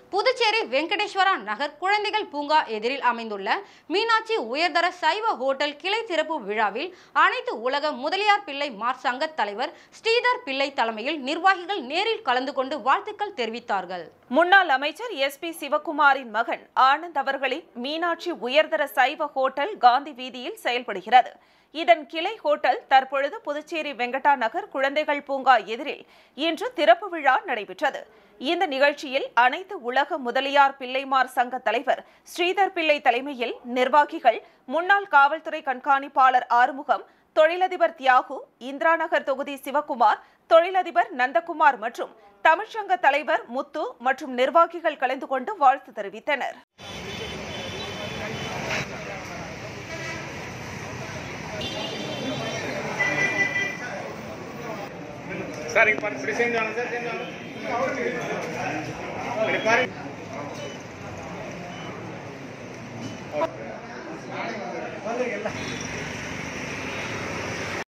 புதுச்சேரி வெங்கடேஸ்வரா நகர் குழந்தைகள் பூங்கா எதிரில் அமைந்துள்ள மீனாட்சி உயர்தர சைவ ஹோட்டல் கிளை திறப்பு விழாவில் அனைத்து உலக முதலியார் பிள்ளை மார் சங்க தலைவர் ஸ்ரீதர் பிள்ளை தலைமையில் நிர்வாகிகள் நேரில் கலந்து கொண்டு வாழ்த்துக்கள் தெரிவித்தார்கள் முன்னாள் அமைச்சர் எஸ் பி சிவகுமாரின் மகன் ஆனந்த் அவர்களின் மீனாட்சி உயர்தர சைவ ஹோட்டல் காந்தி வீதியில் செயல்படுகிறது இதன் கிளை ஹோட்டல் தற்பொழுது புதுச்சேரி வெங்கடா நகர் குழந்தைகள் பூங்கா எதிரில் இன்று திறப்பு விழா நடைபெற்றது இந்த நிகழ்ச்சியில் அனைத்து உலக முதலியார் பிள்ளைமார் சங்க தலைவர் ஸ்ரீதர் பிள்ளை தலைமையில் நிர்வாகிகள் முன்னாள் காவல்துறை கண்காணிப்பாளர் ஆறுமுகம் தொழிலதிபர் தியாகு இந்திரா நகர் தொகுதி சிவகுமார் தொழிலதிபர் நந்தகுமார் மற்றும் தமிழ்ச்சங்க தலைவர் முத்து மற்றும் நிர்வாகிகள் கலந்து கொண்டு வாழ்த்து தெரிவித்தனர் சார் இங்க பாருங்க இப்படி சேர்ந்து வாங்க சார் சேர்ந்து வாங்க இப்படி பாருங்க வந்து எல்லாம்